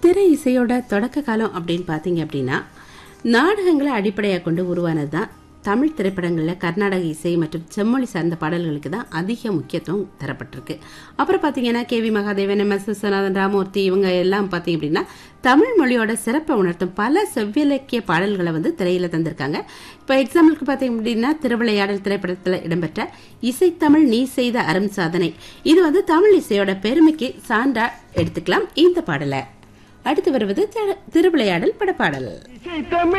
திரை இசையோட தொடக்க காலம் அப்படின்னு பார்த்தீங்க அப்படின்னா நாடகங்களை அடிப்படையாக கொண்டு உருவானது தான் தமிழ் திரைப்படங்களில் கர்நாடக இசை மற்றும் செம்மொழி சார்ந்த பாடல்களுக்கு தான் அதிக முக்கியத்துவம் தரப்பட்டிருக்கு அப்புறம் பார்த்தீங்கன்னா K V Mahadevan M S Viswanathan Ramamurthy இவங்க எல்லாம் பார்த்தீங்க அப்படின்னா தமிழ் மொழியோட சிறப்பை உணர்த்தும் பல செவ்விலக்கிய பாடல்களை வந்து திரையில தந்திருக்காங்க இப்போ எக்ஸாம்பிளுக்கு பார்த்தீங்க அப்படின்னா திருவிளையாடல் திரைப்படத்தில் இடம்பெற்ற இசைத்தமிழ் நீ செய்த அரும் சாதனை இது வந்து தமிழ் இசையோட பெருமைக்கு சான்றா எடுத்துக்கலாம் இந்த பாடலை அடுத்து வருவது திரு- திருவிளையாடல் படப்பாடல் இசை தமிழ்